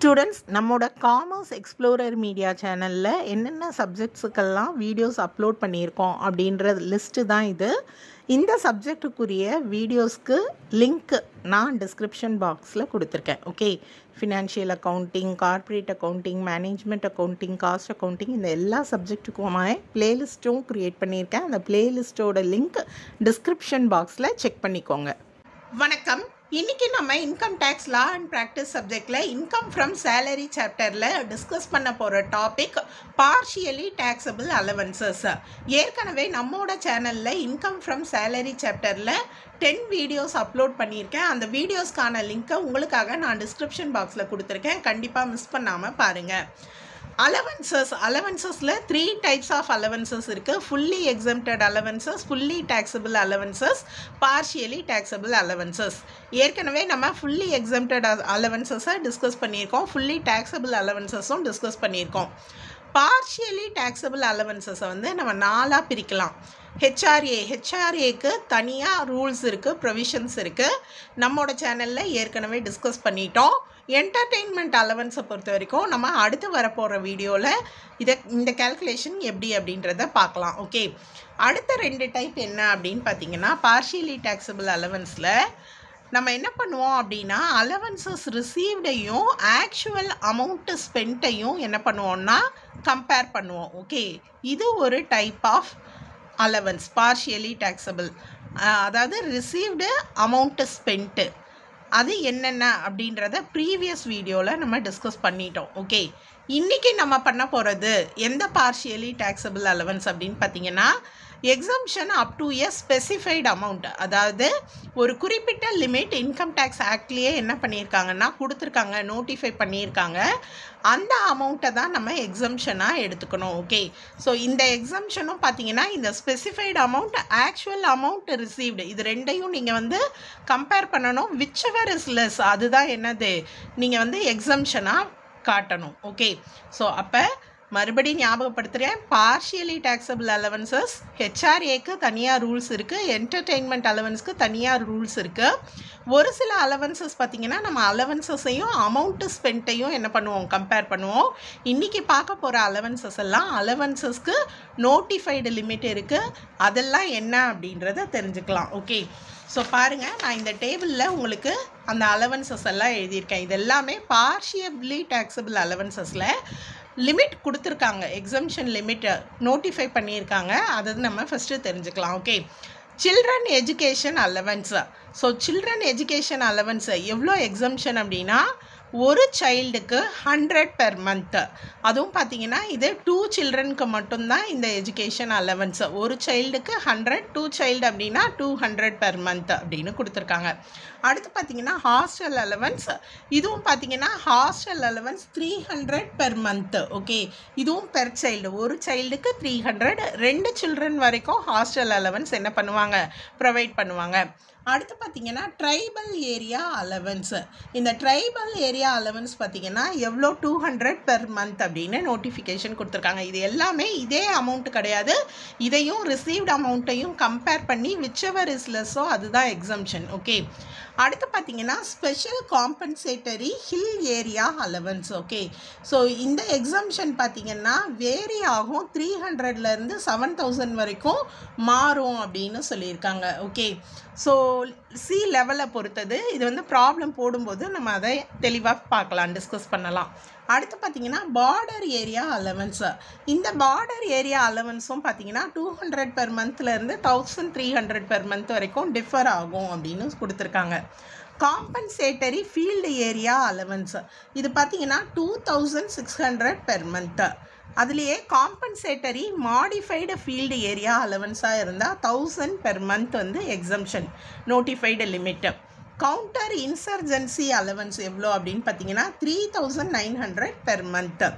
students நம்மோட commerce explorer media சேனலில் என்னென்ன சப்ஜெக்ட்ஸுக்கெல்லாம் வீடியோஸ் அப்லோட் பண்ணியிருக்கோம் அப்படின்ற லிஸ்ட்டு தான் இது இந்த சப்ஜெக்ட்டுக்குரிய வீடியோஸ்க்கு லிங்க் நான் டிஸ்கிரிப்ஷன் பாக்ஸில் கொடுத்துருக்கேன் okay financial accounting corporate accounting management accounting cost accounting இந்த எல்லா சப்ஜெக்ட்டுக்குமாய் பிளேலிஸ்ட்டும் க்ரியேட் பண்ணியிருக்கேன் அந்த பிளேலிஸ்ட்டோட லிங்க் டிஸ்கிரிப்ஷன் பாக்ஸில் செக் பண்ணிக்கோங்க வணக்கம் இன்னைக்கு நம்ம income tax law and practice சப்ஜெக்டில் இன்கம் ஃப்ரம் சேலரி சாப்டரில் டிஸ்கஸ் பண்ண போகிற டாபிக் பார்ஷியலி டேக்ஸபிள் அலவன்சஸ் ஏற்கனவே நம்மோட சேனலில் இன்கம் ஃப்ரம் சேலரி சாப்டரில் டென் வீடியோஸ் அப்லோட் பண்ணியிருக்கேன் அந்த வீடியோஸ்க்கான லிங்க்கை உங்களுக்காக நான் டிஸ்கிரிப்ஷன் பாக்ஸில் கொடுத்துருக்கேன் கண்டிப்பாக மிஸ் பண்ணாமல் பாருங்கள் அலவன்சஸ் அலவன்சஸில் த்ரீ டைப்ஸ் ஆஃப் அலவன்சஸ் இருக்குது fully exempted allowances fully taxable allowances partially taxable allowances ஏற்கனவே நம்ம ஃபுல்லி எக்ஸம்டட் அலவன்சஸை டிஸ்கஸ் பண்ணியிருக்கோம் ஃபுல்லி டேக்ஸபிள் அலவன்சஸும் டிஸ்கஸ் பண்ணியிருக்கோம் பார்ஷியலி டேக்ஸபிள் அலவன்சஸை வந்து நம்ம நாலாக பிரிக்கலாம் ஹெச்ஆர்ஏ ஹெச்ஆர்ஏக்கு தனியாக ரூல்ஸ் இருக்குது ப்ரொவிஷன்ஸ் இருக்குது நம்மளோட சேனலில் ஏற்கனவே டிஸ்கஸ் பண்ணிட்டோம் என்டர்டெயின்மெண்ட் அலவன்ஸை பொறுத்த வரைக்கும் நம்ம அடுத்து வரப்போகிற வீடியோவில் இதை இந்த கேல்குலேஷன் எப்படி அப்படின்றத பார்க்கலாம் ஓகே அடுத்த ரெண்டு டைப் என்ன அப்படின்னு பார்த்தீங்கன்னா பார்ஷியலி டேக்ஸபிள் அலவன்ஸில் நம்ம என்ன பண்ணுவோம் அப்படின்னா அலவன்சஸ் ரிசீவ்டையும் ஆக்சுவல் அமௌண்ட்டு ஸ்பெண்ட்டையும் என்ன பண்ணுவோம்னா கம்பேர் பண்ணுவோம் ஓகே இது ஒரு type of allowance partially taxable அதாவது ரிசீவ்டு அமௌண்ட்டு ஸ்பெண்ட்டு அது என்னென்ன அப்படின்றத ப்ரீவியஸ் வீடியோவில் நம்ம டிஸ்கஸ் பண்ணிட்டோம் ஓகே இன்றைக்கி நம்ம பண்ண போகிறது எந்த பார்ஷியலி டேக்ஸபிள் அலவன்ஸ் அப்படின்னு பார்த்தீங்கன்னா exemption up to a specified amount அதாவது ஒரு குறிப்பிட்ட லிமிட் இன்கம் டேக்ஸ் ஆக்ட்லேயே என்ன பண்ணியிருக்காங்கன்னா கொடுத்துருக்காங்க நோட்டிஃபை பண்ணியிருக்காங்க அந்த அமௌண்ட்டை தான் நம்ம எக்ஸம்ஷனாக எடுத்துக்கணும் ஓகே ஸோ இந்த எக்ஸம்ஷனும் பார்த்தீங்கன்னா இந்த specified amount actual amount received இது ரெண்டையும் நீங்கள் வந்து கம்பேர் பண்ணணும் விச் எவர் இஸ் லெஸ் அதுதான் என்னது நீங்கள் வந்து எக்ஸம்ஷனாக காட்டணும் ஓகே ஸோ அப்போ மறுபடியும் ஞாபகப்படுத்துகிறேன் பார்ஷியலி டேக்ஸபிள் அலவன்சஸ் ஹெச்ஆர்ஏக்கு தனியாக ரூல்ஸ் இருக்குது என்டர்டெயின்மெண்ட் அலவன்ஸ்க்கு தனியாக ரூல்ஸ் இருக்குது ஒரு சில அலவன்சஸ் பார்த்திங்கன்னா நம்ம அலவன்சஸையும் அமௌண்ட்டு ஸ்பெண்ட்டையும் என்ன பண்ணுவோம் கம்பேர் பண்ணுவோம் இன்றைக்கி பார்க்க போகிற அலவன்சஸ் எல்லாம் அலவன்சஸ்க்கு நோட்டிஃபைடு லிமிட் இருக்குது அதெல்லாம் என்ன அப்படின்றத தெரிஞ்சுக்கலாம் ஓகே ஸோ பாருங்கள் நான் இந்த டேபிளில் உங்களுக்கு அந்த அலவன்சஸ் எல்லாம் எழுதியிருக்கேன் இது எல்லாமே பார்ஷியபிளி டேக்ஸபிள் அலவன்சஸில் லிமிட் கொடுத்துருக்காங்க எக்ஸம்ஷன் லிமிட் நோட்டிஃபை பண்ணியிருக்காங்க அதை நம்ம ஃபஸ்ட்டு தெரிஞ்சுக்கலாம் okay children education allowance so children education allowance எவ்வளோ எக்ஸம்ஷன் அப்படின்னா ஒரு சைல்டுக்கு ஹண்ட்ரட் பெர் மந்த்து அதுவும் பார்த்தீங்கன்னா இது டூ சில்ட்ரனுக்கு மட்டும்தான் இந்த எஜுகேஷன் அலவன்ஸ் ஒரு சைல்டுக்கு ஹண்ட்ரட் டூ சைல்டு அப்படின்னா டூ ஹண்ட்ரட் பெர் மந்த் அப்படின்னு கொடுத்துருக்காங்க அடுத்து பார்த்தீங்கன்னா ஹாஸ்டல் அலவன்ஸ் இதுவும் பார்த்தீங்கன்னா hostel allowance three hundred per month okay இதுவும் பெர் சைல்டு ஒரு சைல்டுக்கு த்ரீ ஹண்ட்ரட் ரெண்டு சில்ட்ரன் வரைக்கும் ஹாஸ்டல் அலவன்ஸ் என்ன பண்ணுவாங்க ப்ரொவைட் பண்ணுவாங்க அடுத்து பார்த்தீங்கன்னா ட்ரைபல் ஏரியா அலவன்ஸு இந்த ட்ரைபல் ஏரியா அலவன்ஸ் பார்த்தீங்கன்னா எவ்வளோ டூ ஹண்ட்ரட் பெர் மந்த் அப்படின்னு நோட்டிஃபிகேஷன் கொடுத்துருக்காங்க இது எல்லாமே இதே அமௌண்ட் கிடையாது இதையும் ரிசீவ்ட் அமௌண்ட்டையும் கம்பேர் பண்ணி விச்சவர் இஸ் லெஸ்ஸோ அதுதான் எக்ஸம்ஷன் ஓகே அடுத்து பார்த்தீங்கன்னா special compensatory hill area allowance okay so இந்த எக்ஸம்ஷன் பார்த்தீங்கன்னா வேரி ஆகும் த்ரீ ஹண்ட்ரட்லேருந்து செவன் தௌசண்ட் வரைக்கும் மாறும் அப்படின்னு சொல்லியிருக்காங்க ஓகே ஸோ சி லெவலை பொறுத்தது இது வந்து ப்ராப்ளம் போடும்போது நம்ம அதை தெளிவாக பார்க்கலாம் டிஸ்கஸ் பண்ணலாம் அடுத்து பார்த்தீங்கன்னா பார்டர் ஏரியா அலவன்ஸு இந்த பார்டர் ஏரியா அலவன்ஸும் பார்த்தீங்கன்னா டூ ஹண்ட்ரட் பெர் மந்த்லேருந்து thousand three hundred per month வரைக்கும் டிஃபர் ஆகும் அப்படின்னு கொடுத்துருக்காங்க காம்பன்சேட்டரி ஃபீல்டு ஏரியா அலவன்ஸு இது பார்த்தீங்கன்னா two thousand six hundred per month அதுலேயே காம்பன்சேட்டரி மாடிஃபைடு ஃபீல்டு ஏரியா அலவன்ஸாக இருந்தால் தௌசண்ட் பெர் மந்த் வந்து exemption notified limit counter insurgency allowance எவ்வளோ அப்படின்னு பார்த்தீங்கன்னா three thousand nine hundred per month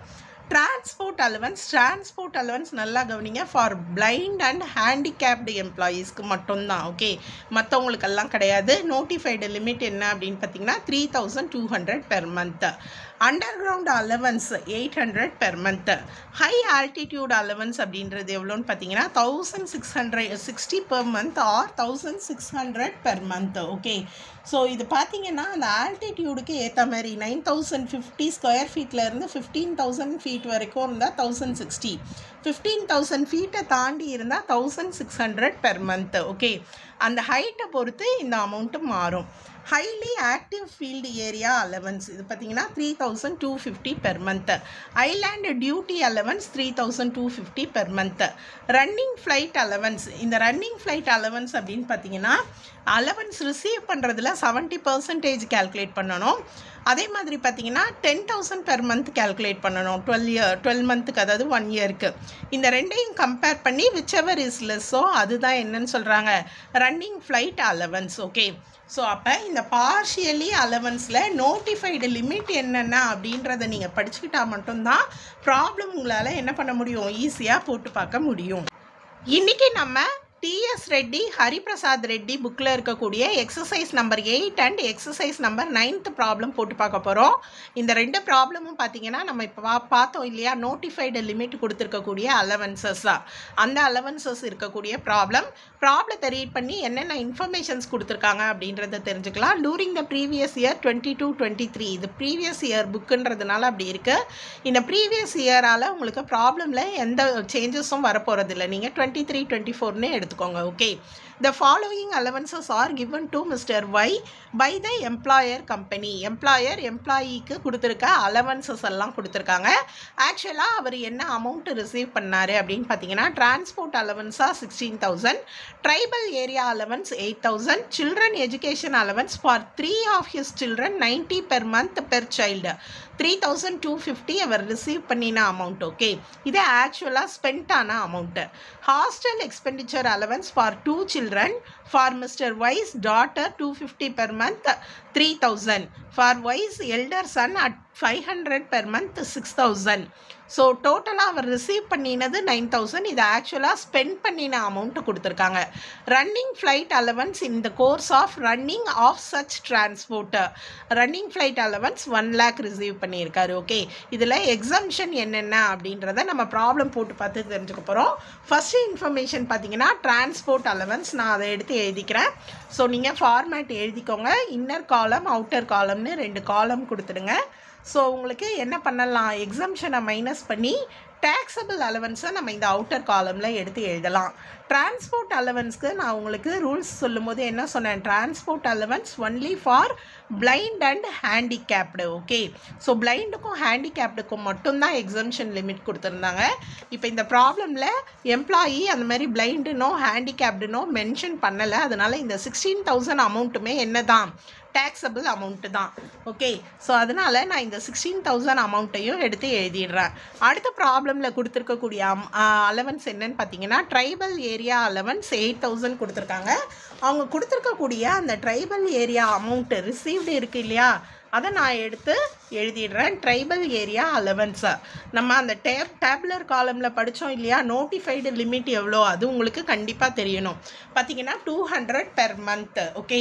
transport allowance transport allowance நல்லா கவனிங்க ஃபார் பிளைண்ட் அண்ட் ஹேண்டிகேப்டு எம்ப்ளாயீஸ்க்கு மட்டும்தான் ஓகே மற்றவங்களுக்கெல்லாம் கிடையாது நோட்டிஃபைடு லிமிட் என்ன அப்படின்னு பார்த்தீங்கன்னா three thousand two hundred per month underground allowance eight hundred per month high altitude allowance அப்படின்றது எவ்வளோன்னு பார்த்தீங்கன்னா thousand six hundred sixty per month or thousand six hundred per month okay so இது பார்த்தீங்கன்னா அந்த ஆல்டிடியூடுக்கு ஏற்ற மாதிரி நைன் தௌசண்ட் ஃபிஃப்டி ஸ்கொயர் ஃபீட்லேருந்து ஃபிஃப்டீன் தௌசண்ட் ஃபீட் வரைக்கும் இருந்தால் தௌசண்ட் சிக்ஸ்டி ஃபிஃப்டீன் தௌசண்ட் ஃபீட்டை தாண்டி இருந்தால் thousand six hundred per month okay அந்த ஹைட்டை பொறுத்து இந்த அமௌண்ட்டு மாறும் highly active field area allowance இது பார்த்தீங்கன்னா three thousand two fifty per month island duty allowance three thousand two fifty per month running flight allowance இந்த ரன்னிங் ஃப்ளைட் அலவன்ஸ் அப்படின்னு பார்த்தீங்கன்னா அலவன்ஸ் ரிசீவ் பண்ணுறதுல செவன்ட்டி பர்சன்டேஜ் கேல்குலேட் பண்ணணும் அதே மாதிரி பார்த்தீங்கன்னா ten thousand per month calculate பண்ணணும் twelve year twelve மந்த்துக்கு அதாவது ஒன் இயருக்கு இந்த ரெண்டையும் கம்பேர் பண்ணி விச் எவர் இஸ் லெஸ்ஸோ அதுதான் என்னன்னு சொல்கிறாங்க running flight allowance okay so அப்போ இந்த பார்ஷியலி அலவன்ஸில் நோட்டிஃபைடு லிமிட் என்னென்ன அப்படின்றத நீங்கள் படிச்சுக்கிட்டா மட்டும்தான் ப்ராப்ளம் உங்களால் என்ன பண்ண முடியும் ஈஸியாக போட்டு பார்க்க முடியும் இன்றைக்கி நம்ம டிஎஸ் ரெட்டி ஹரிபிரசாத் ரெட்டி புக்கில் இருக்கக்கூடிய exercise number eight and exercise number ninth problem போட்டு பார்க்க போகிறோம் இந்த ரெண்டு ப்ராப்ளமும் பார்த்தீங்கன்னா நம்ம இப்போ பா பார்த்தோம் இல்லையா நோட்டிஃபைடு லிமிட் கொடுத்துருக்கக்கூடிய அலவன்சஸ் தான் அந்த அலவன்சஸ் இருக்கக்கூடிய ப்ராப்ளம் ப்ராப்ளத்தை ரீட் பண்ணி என்னென்ன இன்ஃபர்மேஷன்ஸ் கொடுத்துருக்காங்க அப்படின்றத தெரிஞ்சுக்கலாம் during the previous year twenty two twenty three இது ப்ரீவியஸ் இயர் புக்குன்றதுனால அப்படி இருக்குது இந்த ப்ரீவியஸ் இயரால் உங்களுக்கு ப்ராப்ளமில் எந்த சேஞ்சஸும் வரப்போகிறதில்ல நீங்கள் டுவெண்ட்டி த்ரீ டுவெண்ட்டி ஃபோர்னு எடுத்துக்கோங்க okay the following allowances are given to Mr Y by the employer company employer எம்ப்ளாயிக்கு கொடுத்துருக்க அலவன்சஸ் எல்லாம் கொடுத்துருக்காங்க ஆக்சுவலாக அவர் என்ன அமௌண்ட் ரிசீவ் பண்ணார் அப்படின்னு பார்த்தீங்கன்னா டிரான்ஸ்போர்ட் அலவன்ஸாக sixteen thousand tribal area allowance eight thousand children education allowance for three of his children ninety per month per child three thousand two fifty அவர் ரிசீவ் பண்ணின அமௌண்ட் ஓகே இது ஆக்சுவலாக ஸ்பெண்ட் ஆன amount hostel expenditure allowance for two children for Mr Y's daughter two fifty per month three thousand for Y's elder son at five hundred per month six thousand so டோட்டலாக அவர் receive பண்ணினது nine thousand இது ஆக்சுவலாக spend பண்ணின amount கொடுத்துருக்காங்க running flight allowance in the course of running of such transport running flight allowance one lakh receive பண்ணியிருக்காரு okay இதில் exemption என்னென்ன அப்படின்றத நம்ம ப்ராப்ளம் போட்டு பார்த்து தெரிஞ்சுக்க போகிறோம் ஃபஸ்ட்டு இன்ஃபர்மேஷன் பார்த்தீங்கன்னா டிரான்ஸ்போர்ட் அலவன்ஸ் நான் அதை எடுத்து எழுதிக்கிறேன் ஸோ நீங்கள் ஃபார்மேட் எழுதிக்கோங்க இன்னர் காலம் அவுட்டர் காலம்னு ரெண்டு காலம் கொடுத்துடுங்க ஸோ உங்களுக்கு என்ன பண்ணலாம் எக்ஸம்ஷனை மைனஸ் பண்ணி டேக்ஸபிள் அலவன்ஸை நம்ம இந்த அவுட்டர் காலமில் எடுத்து எழுதலாம் டிரான்ஸ்போர்ட் அலவன்ஸ்க்கு நான் உங்களுக்கு ரூல்ஸ் சொல்லும்போது என்ன சொன்னேன் transport allowance only for blind and handicapped okay so பிளைண்டுக்கும் ஹேண்டிகேப்டுக்கும் மட்டும்தான் எக்ஸம்ஷன் லிமிட் கொடுத்துருந்தாங்க இப்போ இந்த ப்ராப்ளமில் எம்ப்ளாயி அந்த மாதிரி பிளைண்டுனோ ஹேண்டிகேப்டுனோ மென்ஷன் பண்ணலை அதனால் இந்த சிக்ஸ்டீன் தௌசண்ட் அமௌண்ட்டுமே என்ன தான் டேக்ஸபிள் அமௌண்ட்டு தான் ஓகே ஸோ அதனால் நான் இந்த சிக்ஸ்டீன் தௌசண்ட் அமௌண்ட்டையும் எடுத்து எழுதிடுறேன் அடுத்த ப்ராப்ளமில் கொடுத்துருக்கக்கூடிய அம் அலவன்ஸ் என்னன்னு பார்த்தீங்கன்னா tribal area allowance eight thousand கொடுத்துருக்காங்க அவங்க கொடுத்துருக்கக்கூடிய அந்த ட்ரைபல் ஏரியா அமௌண்ட்டு ரிசீவ்டு இருக்குது இல்லையா அதை நான் எடுத்து எழுதிடுறேன் ட்ரைபல் ஏரியா அலவன்ஸை நம்ம அந்த டேப் டேப்லர் காலமில் படித்தோம் இல்லையா நோட்டிஃபைடு லிமிட் எவ்வளோ அது உங்களுக்கு கண்டிப்பாக தெரியணும் பார்த்தீங்கன்னா two hundred per month okay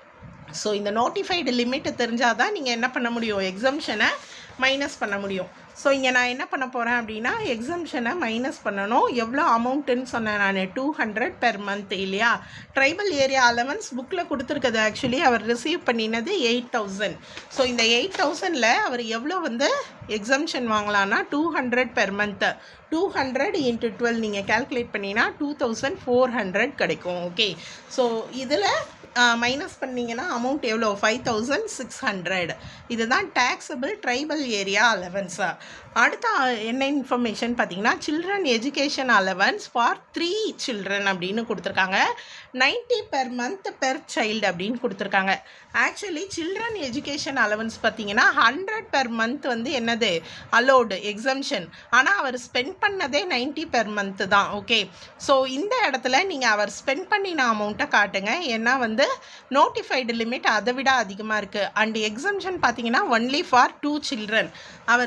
so இந்த நோட்டிஃபைடு லிமிட்டு தெரிஞ்சால் தான் நீங்கள் என்ன பண்ண முடியும் எக்ஸம்ஷனை மைனஸ் பண்ண முடியும் ஸோ இங்கே நான் என்ன பண்ண போகிறேன் அப்படின்னா எக்ஸம்ஷனை மைனஸ் பண்ணணும் எவ்வளோ அமௌண்ட்டுன்னு சொன்னேன் நான் டூ ஹண்ட்ரட் பெர் மந்த் இல்லையா ட்ரைபல் ஏரியா அலவன்ஸ் புக்கில் கொடுத்துருக்குது ஆக்சுவலி அவர் ரிசீவ் பண்ணினது எயிட் தௌசண்ட் ஸோ இந்த எயிட் தௌசண்டில் அவர் எவ்வளோ வந்து எக்ஸம்ஷன் வாங்கலான்னா two hundred per month two hundred into twelve நீங்கள் கேல்குலேட் பண்ணிங்கன்னா டூ தௌசண்ட் ஃபோர் ஹண்ட்ரட் கிடைக்கும் ஓகே ஸோ இதில் மைனஸ் பண்ணிங்கன்னா அமௌண்ட் எவ்வளோ ஃபைவ் தௌசண்ட் சிக்ஸ் ஹண்ட்ரட் இதுதான் டேக்ஸபிள் ட்ரைபல் ஏரியா அலவன்ஸா அடுத்த என்ன இன்ஃபர்மேஷன் பார்த்தீங்கன்னா children education allowance for three children அப்படின்னு கொடுத்துருக்காங்க ninety per month per child அப்படின்னு கொடுத்துருக்காங்க ஆக்சுவலி சில்ட்ரன் எஜுகேஷன் அலவன்ஸ் பார்த்தீங்கன்னா ஹண்ட்ரட் பெர் மந்த் வந்து என்னது அலோடு எக்ஸம்ஷன் ஆனால் அவர் ஸ்பெண்ட் பண்ணதே நைன்ட்டி பெர் மந்த் தான் ஓகே ஸோ இந்த இடத்துல நீங்கள் அவர் ஸ்பெண்ட் பண்ணின அமௌண்ட்டை காட்டுங்க ஏன்னா வந்து நோட்டிஃபைடு லிமிட் அதை விட அதிகமாக இருக்குது அண்ட் எக்ஸம்ஷன் பார்த்தீங்கன்னா ஒன்லி ஃபார் டூ சில்ட்ரன் அவர் ஸ்பெண்ட்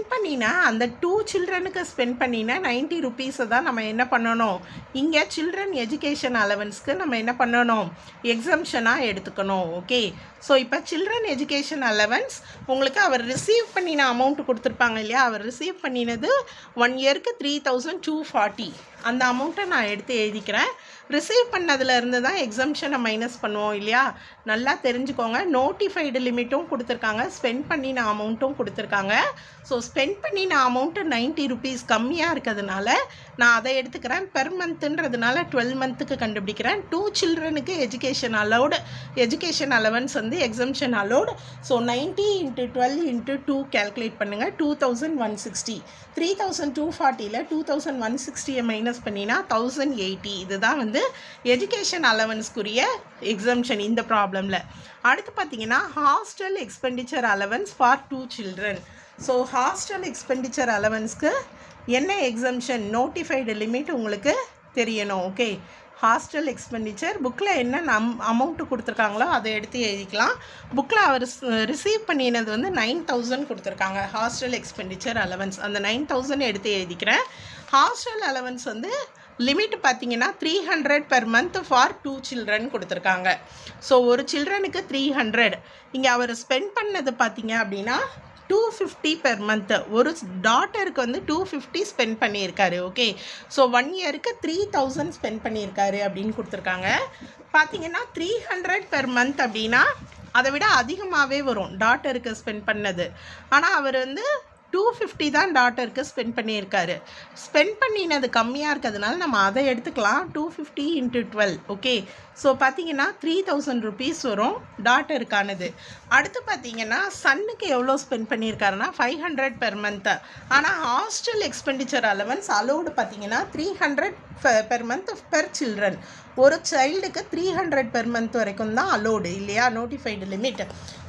பண்ணினா அந்த டூ சில்ட்ரனுக்கு ஸ்பெண்ட் பண்ணினா நைன்ட்டி ருபீஸை தான் நம்ம என்ன பண்ணணும் இங்கே சில்ட்ரன் எஜுகேஷன் அலவன்ஸ்க்கு நம்ம என்ன பண்ணணும் எக்ஸம்ஷனாக எடுத்துக்கணும் ஓகே ஸோ இப்போ சில்ட்ரன் எஜுகேஷன் அலவன்ஸ் உங்களுக்கு அவர் ரிசீவ் பண்ணின அமௌண்ட் கொடுத்துருப்பாங்க இல்லையா அவர் ரிசீவ் பண்ணினது ஒன் இயருக்கு த்ரீ தௌசண்ட் டூ ஃபார்ட்டி அந்த அமௌண்ட்டை நான் எடுத்து எழுதிக்கிறேன் ரிசீவ் பண்ணதுல இருந்து தான் எக்ஸம்ஷனை மைனஸ் பண்ணுவோம் இல்லையா நல்லா தெரிஞ்சுக்கோங்க நோட்டிஃபைடு லிமிட்டும் கொடுத்துருக்காங்க ஸ்பெண்ட் பண்ணின அமௌண்ட்டும் கொடுத்துருக்காங்க ஸோ ஸ்பெண்ட் பண்ணின அமௌண்ட்டு நைன்ட்டி ருபீஸ் கம்மியாக இருக்கிறதுனால நான் அதை எடுத்துக்கிறேன் பெர் மந்த்துன்றதுனால டுவெல் மந்த்துக்கு கண்டுபிடிக்கிறேன் டூ சில்ட்ரனுக்கு எஜுகேஷன் அலௌடு எஜுகேஷன் அலவன்ஸ் வந்து exemption allowed so ninety into twelve into two calculate பண்ணுங்கள் two thousand one sixty three thousand two ஃபார்ட்டியில் டூ தௌசண்ட் ஒன் சிக்ஸ்டியை மைனஸ் பண்ணினா தௌசண்ட் எயிட்டி இதுதான் வந்து எஜுகேஷன் அலவன்ஸ்க்குரிய எக்ஸம்ஷன் இந்த ப்ராப்ளமில் அடுத்து பார்த்தீங்கன்னா hostel expenditure allowance for two children so hostel expenditure அலவன்ஸ்க்கு என்ன எக்ஸம்ஷன் நோட்டிஃபைடு லிமிட் உங்களுக்கு தெரியணும் ஓகே ஹாஸ்டல் எக்ஸ்பெண்டிச்சர் புக்கில் என்ன நம் அமௌண்ட்டு கொடுத்துருக்காங்களோ அதை எடுத்து எழுதிக்கலாம் புக்கில் அவர் ரிசீவ் பண்ணினது வந்து நைன் தௌசண்ட் கொடுத்துருக்காங்க ஹாஸ்டல் எக்ஸ்பெண்டிச்சர் அலவன்ஸ் அந்த நைன் தௌசண்ட் எடுத்து எழுதிக்கிறேன் ஹாஸ்டல் அலவன்ஸ் வந்து லிமிட் பார்த்தீங்கன்னா three hundred per month for two children கொடுத்துருக்காங்க ஸோ ஒரு சில்ட்ரனுக்கு த்ரீ ஹண்ட்ரட் இங்கே அவர் ஸ்பெண்ட் பண்ணது பார்த்தீங்க அப்படின்னா டூ ஃபிஃப்டி பெர் மந்த்து ஒரு டாட்டருக்கு வந்து டூ ஃபிஃப்டி ஸ்பெண்ட் பண்ணியிருக்காரு ஓகே ஸோ ஒன் இயருக்கு த்ரீ தௌசண்ட் ஸ்பெண்ட் பண்ணியிருக்காரு அப்படின்னு கொடுத்துருக்காங்க பார்த்தீங்கன்னா த்ரீ ஹண்ட்ரட் பெர் மந்த் அப்படின்னா அதை விட அதிகமாகவே வரும் டாட்டருக்கு ஸ்பெண்ட் பண்ணது ஆனால் அவர் வந்து டூ ஃபிஃப்டி தான் டாட்டருக்கு ஸ்பெண்ட் பண்ணியிருக்காரு ஸ்பெண்ட் பண்ணினது கம்மியாக இருக்கிறதுனால நம்ம அதை எடுத்துக்கலாம் two fifty into twelve okay so பார்த்தீங்கன்னா த்ரீ தௌசண்ட் ருபீஸ் வரும் டாட்டருக்கானது அடுத்து பார்த்தீங்கன்னா சன்னுக்கு எவ்வளோ ஸ்பெண்ட் பண்ணியிருக்காருன்னா ஃபைவ் ஹண்ட்ரட் பெர் மந்த்து ஆனால் ஹாஸ்டல் எக்ஸ்பெண்டிச்சர் அலவன்ஸ் அலோடு பார்த்தீங்கன்னா three hundred per month per children ஒரு சைல்டுக்கு த்ரீ ஹண்ட்ரட் பெர் மந்த் வரைக்கும் தான் அலோடு இல்லையா நோட்டிஃபைடு லிமிட்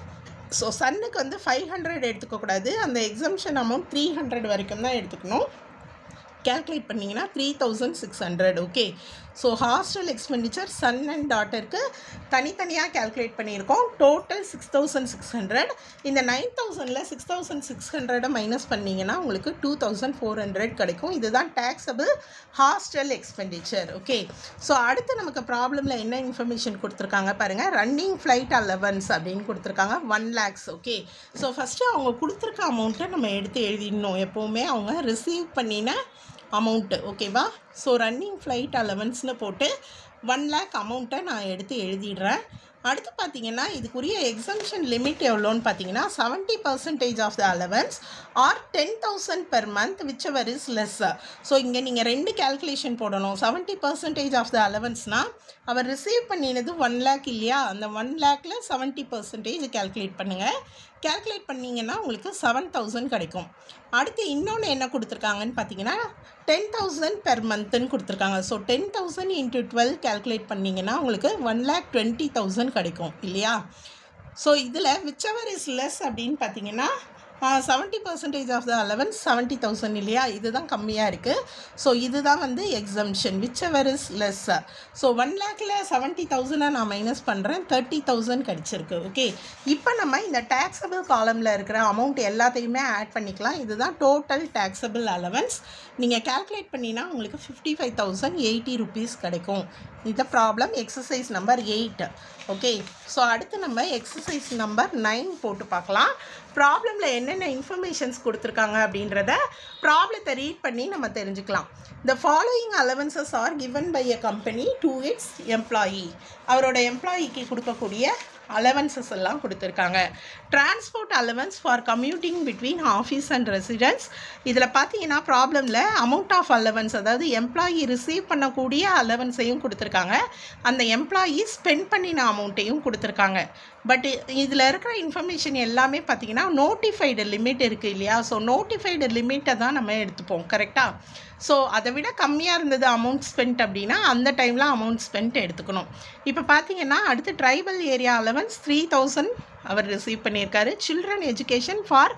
ஸோ சன்னுக்கு வந்து ஃபைவ் ஹண்ட்ரட் எடுத்துக்கக்கூடாது அந்த எக்ஸம்ஷன் அமௌண்ட் த்ரீ ஹண்ட்ரட் வரைக்கும் தான் எடுத்துக்கணும் கேல்குலேட் பண்ணிங்கன்னா three thousand six hundred okay so hostel expenditure son and டாட்டருக்கு தனித்தனியாக கேல்குலேட் பண்ணியிருக்கோம் total six thousand six hundred இந்த நைன் தௌசண்டில் சிக்ஸ் தௌசண்ட் சிக்ஸ் ஹண்ட்ரடை மைனஸ் பண்ணிங்கன்னா உங்களுக்கு டூ தௌசண்ட் ஃபோர் ஹண்ட்ரட் கிடைக்கும் இதுதான் taxable hostel expenditure okay so அடுத்து நமக்கு ப்ராப்ளமில் என்ன இன்ஃபர்மேஷன் கொடுத்துருக்காங்க பாருங்கள் ரன்னிங் ஃப்ளைட் அலவன்ஸ் அப்படின்னு கொடுத்துருக்காங்க one lakhs okay so first அவங்க கொடுத்துருக்க அமௌண்ட்டை நம்ம எடுத்து எழுதிடணும் எப்போவுமே அவங்க ரிசீவ் பண்ணின அமௌண்ட்டு ஓகேவா ஸோ ரன்னிங் ஃப்ளைட் அலவன்ஸ்னு போட்டு ஒன் லேக் அமௌண்ட்டை நான் எடுத்து எழுதிடுறேன் அடுத்து பார்த்தீங்கன்னா இதுக்குரிய எக்ஸம்ஷன் லிமிட் எவ்வளோன்னு பார்த்தீங்கன்னா seventy percentage of the allowance or ten thousand per month whichever is less so இங்கே நீங்கள் ரெண்டு கேல்குலேஷன் போடணும் செவன்ட்டி பர்சன்டேஜ் ஆஃப் த அலவன்ஸ்னால் அவர் ரிசீவ் பண்ணினது ஒன் லேக் இல்லையா அந்த ஒன் லேக்கில் செவன்ட்டி பர்சன்டேஜ் கேல்குலேட் பண்ணுங்கள் கேல்குலேட் பண்ணிங்கன்னா உங்களுக்கு செவன் தௌசண்ட் கிடைக்கும் அடுத்து இன்னொன்று என்ன கொடுத்துருக்காங்கன்னு பார்த்தீங்கன்னா டென் தௌசண்ட் பெர் மந்த்துன்னு கொடுத்துருக்காங்க so ten thousand into twelve calculate பண்ணிங்கன்னா உங்களுக்கு ஒன் லேக் டுவெண்ட்டி தௌசண்ட் கிடைக்கும் இல்லையா ஸோ இதில் விச் எவர் இஸ் லெஸ் அப்படின்னு பார்த்தீங்கன்னா seventy percentage of the allowance seventy thousand இல்லையா இதுதான் கம்மியாக இருக்குது ஸோ இதுதான் வந்து exemption whichever is less so one லேக்கில் செவன்ட்டி தௌசண்டை நான் மைனஸ் பண்ணுறேன் தேர்ட்டி தௌசண்ட் கிடச்சிருக்கு ஓகே இப்போ நம்ம இந்த டேக்ஸபிள் காலமில் இருக்கிற அமௌண்ட் எல்லாத்தையுமே ஆட் பண்ணிக்கலாம் இதுதான் டோட்டல் டேக்ஸபிள் அலவன்ஸ் நீங்கள் கேல்குலேட் பண்ணினா உங்களுக்கு fifty five thousand eighty rupees கிடைக்கும் இந்த problem exercise number eight okay so அடுத்து நம்ம எக்ஸசைஸ் நம்பர் நைன் போட்டு பார்க்கலாம் ப்ராப்ளமில் என்னென்ன இன்ஃபர்மேஷன்ஸ் கொடுத்துருக்காங்க அப்படின்றத ப்ராப்ளத்தை ரீட் பண்ணி நம்ம தெரிஞ்சுக்கலாம் the following allowances are given by a company to its employee அவரோட எம்ப்ளாயிக்கு கொடுக்கக்கூடிய அலவன்சஸ் எல்லாம் கொடுத்துருக்காங்க transport allowance for commuting between office and residence இதில் பார்த்தீங்கன்னா ப்ராப்ளமில் அமௌண்ட் ஆஃப் அலவன்ஸ் அதாவது எம்ப்ளாயி ரிசீவ் பண்ணக்கூடிய அலவன்ஸையும் கொடுத்துருக்காங்க அந்த எம்ப்ளாயி ஸ்பெண்ட் பண்ணின அமௌண்ட்டையும் கொடுத்துருக்காங்க பட் இதில் இருக்கிற இன்ஃபர்மேஷன் எல்லாமே பார்த்தீங்கன்னா நோட்டிஃபைடு லிமிட் இருக்குது இல்லையா ஸோ நோட்டிஃபைடு லிமிட்டை தான் நம்ம எடுத்துப்போம் கரெக்டாக ஸோ அதை விட கம்மியாக இருந்தது அமௌண்ட் ஸ்பெண்ட் அப்படின்னா அந்த டைமில் அமௌண்ட் ஸ்பெண்ட் எடுத்துக்கணும் இப்போ பார்த்தீங்கன்னா அடுத்து tribal area allowance three thousand அவர் ரிசீவ் பண்ணியிருக்காரு children education for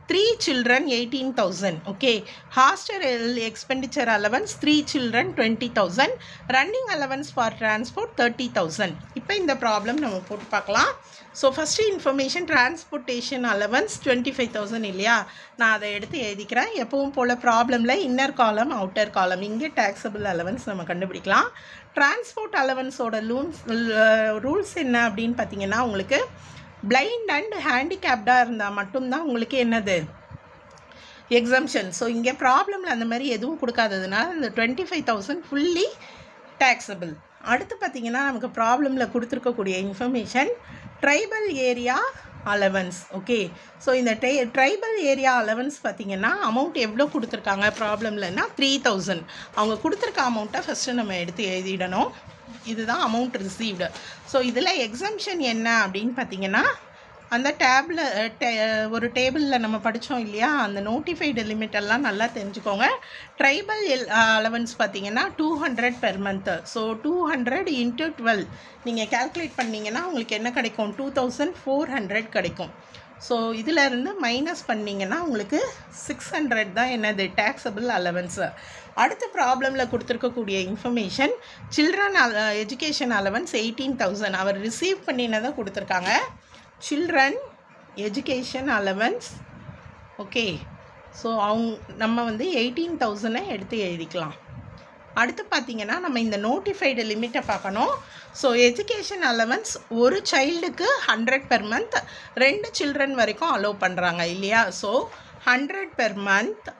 three children eighteen thousand okay hostel expenditure allowance three children twenty thousand running allowance for transport thirty thousand இப்போ இந்த ப்ராப்ளம் நம்ம போட்டு பார்க்கலாம் so first information transportation allowance twenty five thousand இல்லையா நான் அதை எடுத்து எழுதிக்கிறேன் எப்பவும் போல் ப்ராப்ளமில் இன்னர் காலம் அவுட்டர் காலம் இங்கே டேக்ஸபிள் அலவன்ஸ் நம்ம கண்டுபிடிக்கலாம் டிரான்ஸ்போர்ட் அலவன்ஸோட லூன்ஸ் ரூல்ஸ் என்ன அப்படின்னு பார்த்தீங்கன்னா உங்களுக்கு பிளைண்ட் அண்ட் ஹேண்டிகேப்டாக இருந்தால் மட்டும்தான் உங்களுக்கு என்னது எக்ஸம்ஷன் ஸோ இங்கே ப்ராப்ளமில் அந்த மாதிரி எதுவும் கொடுக்காததுனால இந்த twenty five thousand fully taxable அடுத்து பார்த்தீங்கன்னா நமக்கு ப்ராப்ளமில் கொடுத்துருக்கக்கூடிய information tribal area allowance okay so இந்த ட்ரை ட்ரைபல் ஏரியா அலவன்ஸ் பார்த்தீங்கன்னா அமௌண்ட் எவ்வளோ கொடுத்துருக்காங்க ப்ராப்ளம்லன்னா த்ரீ தௌசண்ட் அவங்க கொடுத்துருக்க அமௌண்ட்டை ஃபஸ்ட்டு நம்ம எடுத்து எழுதிடணும் இதுதான் அமௌண்ட் ரிசீவ்டு ஸோ இதில் எக்ஸம்ஷன் என்ன அப்படின்னு பார்த்தீங்கன்னா அந்த டேபில் ஒரு டேபிளில் நம்ம படித்தோம் இல்லையா அந்த நோட்டிஃபைடு லிமிட் எல்லாம் நல்லா தெரிஞ்சுக்கோங்க ட்ரைபல் எல் அலவன்ஸ் பார்த்தீங்கன்னா two hundred per month so two hundred into twelve நீங்கள் கேல்குலேட் பண்ணிங்கன்னா உங்களுக்கு என்ன கிடைக்கும் டூ தௌசண்ட் ஃபோர் ஹண்ட்ரட் கிடைக்கும் ஸோ இதில் இருந்து மைனஸ் பண்ணிங்கன்னா உங்களுக்கு சிக்ஸ் ஹண்ட்ரட் தான் என்னது டேக்ஸபிள் அலவன்ஸு அடுத்த ப்ராப்ளமில் கொடுத்துருக்கக்கூடிய information children education allowance eighteen thousand அவர் ரிசீவ் பண்ணினதை கொடுத்துருக்காங்க children education allowance okay so அவங்க நம்ம வந்து எயிட்டீன் தௌசண்டை எடுத்து எழுதிக்கலாம் அடுத்து பார்த்தீங்கன்னா நம்ம இந்த நோட்டிஃபைடு லிமிட்டை பார்க்கணும் ஸோ எஜுகேஷன் அலவன்ஸ் ஒரு சைல்டுக்கு ஹண்ட்ரட் பெர் மந்த் ரெண்டு சில்ட்ரன் வரைக்கும் அலோவ் பண்ணுறாங்க இல்லையா so hundred per month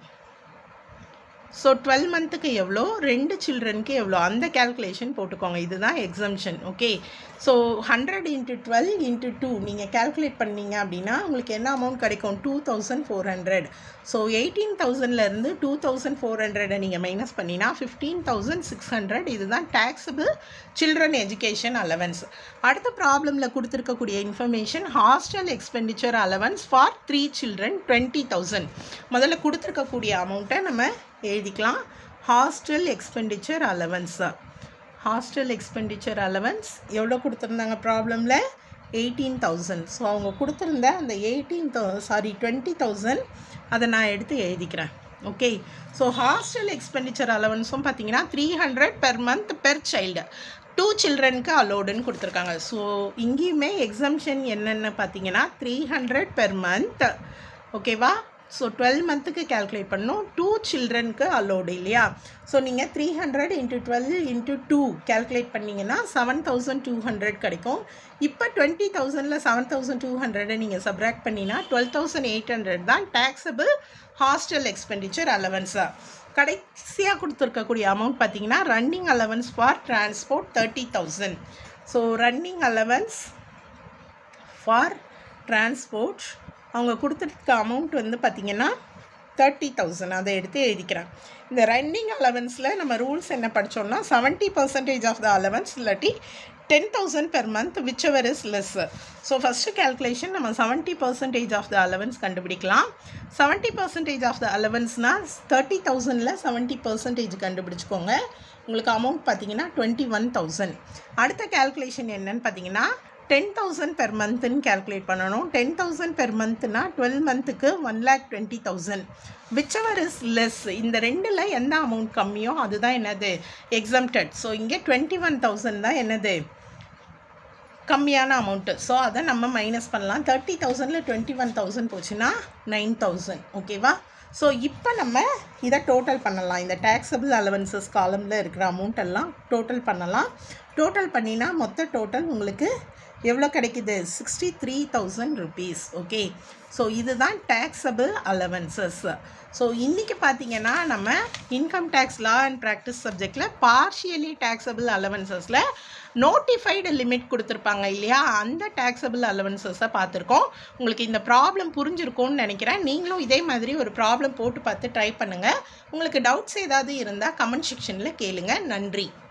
so twelve மந்த்துக்கு எவ்வளோ ரெண்டு சில்ட்ரனுக்கு எவ்வளோ அந்த கேல்குலேஷன் போட்டுக்கோங்க இதுதான் exemption okay so hundred into twelve into two நீங்கள் கேல்குலேட் பண்ணீங்க அப்படின்னா உங்களுக்கு என்ன அமௌண்ட் கிடைக்கும் two thousand four hundred so eighteen தௌசண்ட்லேருந்து டூ தௌசண்ட் ஃபோர் ஹண்ட்ரடை நீங்கள் மைனஸ் பண்ணினா ஃபிஃப்டீன் தௌசண்ட் சிக்ஸ் ஹண்ட்ரட் இதுதான் டேக்ஸபிள் சில்ட்ரன் எஜுகேஷன் அலவன்ஸ் அடுத்த ப்ராப்ளமில் கொடுத்துருக்கக்கூடிய information hostel expenditure allowance for three children twenty thousand முதல்ல கொடுத்துருக்கக்கூடிய அமௌண்ட்டை நம்ம எழுதிக்கலாம் hostel expenditure allowance hostel expenditure allowance எவ்வளோ கொடுத்துருந்தாங்க ப்ராப்ளமில் எயிட்டீன் தௌசண்ட் ஸோ அவங்க கொடுத்துருந்த அந்த எயிட்டீன் தௌ சாரி டுவெண்ட்டி தௌசண்ட் அதை நான் எடுத்து எழுதிக்கிறேன் ஓகே ஸோ ஹாஸ்டல் எக்ஸ்பெண்டிச்சர் அலவன்ஸும் பார்த்தீங்கன்னா three hundred per month per child two சில்ட்ரனுக்கு அலோடுன்னு கொடுத்துருக்காங்க ஸோ இங்கேயுமே எக்ஸம்ஷன் என்னென்னு பார்த்தீங்கன்னா த்ரீ ஹண்ட்ரட் பெர் மந்த் ஓகேவா ஸோ டுவெல் மந்த்துக்கு கேல்குலேட் பண்ணணும் டூ சில்ட்ரனுக்கு அலோடு இல்லையா ஸோ நீங்கள் three hundred into twelve into two calculate பண்ணிங்கன்னா செவன் தௌசண்ட் டூ ஹண்ட்ரட் கிடைக்கும் இப்போ டுவெண்ட்டி தௌசண்டில் செவன் தௌசண்ட் டூ ஹண்ட்ரடை நீங்கள் சப்ராக்ட் பண்ணினா டுவெல் தௌசண்ட் எயிட் ஹண்ட்ரட் தான் டேக்ஸபிள் ஹாஸ்டல் எக்ஸ்பெண்டிச்சர் அலவன்ஸாக கடைசியாக கொடுத்துருக்கக்கூடிய அமௌண்ட் பார்த்தீங்கன்னா running allowance for transport thirty thousand so running allowance for transport அவங்க கொடுத்துருக்க அமௌண்ட் வந்து பார்த்திங்கன்னா தேர்ட்டி தௌசண்ட் அதை எடுத்து எழுதிக்கிறேன் இந்த ரன்னிங் அலவன்ஸில் நம்ம ரூல்ஸ் என்ன படித்தோம்னா seventy percentage of the allowance இல்லாட்டி ten thousand per month whichever is less so first calculation நம்ம seventy percentage of the allowance கண்டுபிடிக்கலாம் செவன்ட்டி பர்சன்டேஜ் ஆஃப் த அலவன்ஸ்னால் தேர்ட்டி தௌசண்டில் செவன்ட்டி பர்சன்டேஜ் கண்டுபிடிச்சிக்கோங்க உங்களுக்கு அமௌண்ட் பார்த்தீங்கன்னா டுவெண்ட்டி ஒன் தௌசண்ட் அடுத்த calculation என்னன்னு பார்த்தீங்கன்னா டென் தௌசண்ட் பெர் மந்த்துன்னு கேல்குலேட் பண்ணணும் டென் தௌசண்ட் பெர் மந்த்னா டுவெல் மந்த்துக்கு one lakh twenty thousand whichever is less இந்த ரெண்டில் எந்த அமௌண்ட் கம்மியோ அதுதான் என்னது எக்ஸம்டட் ஸோ இங்கே டுவெண்ட்டி ஒன் தௌசண்ட் தான் என்னது கம்மியான அமௌண்ட்டு ஸோ அதை நம்ம மைனஸ் பண்ணலாம் தேர்ட்டி தௌசண்டில் டுவெண்ட்டி ஒன் தௌசண்ட் போச்சுன்னா நைன் தௌசண்ட் ஓகேவா ஸோ இப்போ நம்ம இதை டோட்டல் பண்ணலாம் இந்த டேக்ஸபிள் அலவன்சஸ் காலமில் இருக்கிற அமௌண்ட் எல்லாம் டோட்டல் பண்ணலாம் டோட்டல் பண்ணினா மொத்த டோட்டல் உங்களுக்கு எவ்வளோ கிடைக்குது sixty three thousand rupees okay so இதுதான் டேக்ஸபிள் அலவன்சஸ் ஸோ இன்றைக்கி பார்த்தீங்கன்னா நம்ம income tax law and practice சப்ஜெக்டில் பார்ஷியலி டேக்ஸபிள் அலவன்சஸில் நோட்டிஃபைடு லிமிட் கொடுத்துருப்பாங்க இல்லையா அந்த டேக்ஸபிள் அலவன்சஸை பார்த்துருக்கோம் உங்களுக்கு இந்த ப்ராப்ளம் புரிஞ்சிருக்கும்னு நினைக்கிறேன் நீங்களும் இதே மாதிரி ஒரு ப்ராப்ளம் போட்டு பார்த்து ட்ரை பண்ணுங்கள் உங்களுக்கு டவுட்ஸ் ஏதாவது இருந்தால் கமெண்ட் செக்ஷனில் கேளுங்க நன்றி